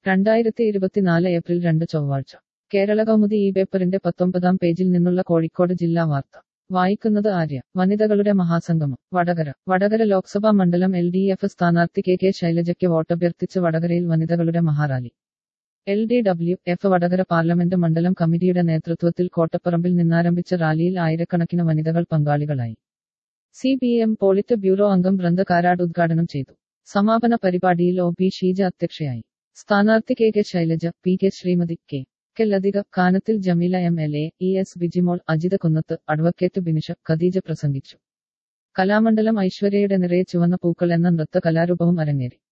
രണ്ടായിരത്തി ഇരുപത്തിനാല് ഏപ്രിൽ രണ്ട് ചൊവ്വാഴ്ച കേരള കൗമുദി ഈ പേപ്പറിന്റെ പത്തൊമ്പതാം പേജിൽ നിന്നുള്ള കോഴിക്കോട് ജില്ലാ വാർത്ത വായിക്കുന്നത് ആര്യ വനിതകളുടെ മഹാസംഗമം വടകര വടകര ലോക്സഭാ മണ്ഡലം എൽ ഡി എഫ് സ്ഥാനാർത്ഥി കെ കെ ശൈലജയ്ക്ക് വോട്ടഭ്യർത്ഥിച്ച് വടകരയിൽ വനിതകളുടെ മഹാറാലി L D W F Vadakara parliament മണ്ഡലം കമ്മിറ്റിയുടെ നേതൃത്വത്തിൽ കോട്ടപ്പറമ്പിൽ നിന്നാരംഭിച്ച റാലിയിൽ ആയിരക്കണക്കിന് വനിതകൾ പങ്കാളികളായി C P M polit bureau അംഗം ബൃന്ദ കാരാട് ഉദ്ഘാടനം ചെയ്തു സമാപന പരിപാടിയിൽ ഒ പി ഷീജ അധ്യക്ഷയായി സ്ഥാനാർത്ഥി K K Shailaja P K Sreemathi K K Lathika Kanathil Jameela M L A E S Bijimol Ajitha Kunnath advocate Binisha Khadeeja പ്രസംഗിച്ചു കലാമണ്ഡലം ഐശ്വര്യയുടെ നിറയെ ചുവന്ന പൂക്കൾ എന്ന നൃത്ത കലാരൂപവും അരങ്ങേറി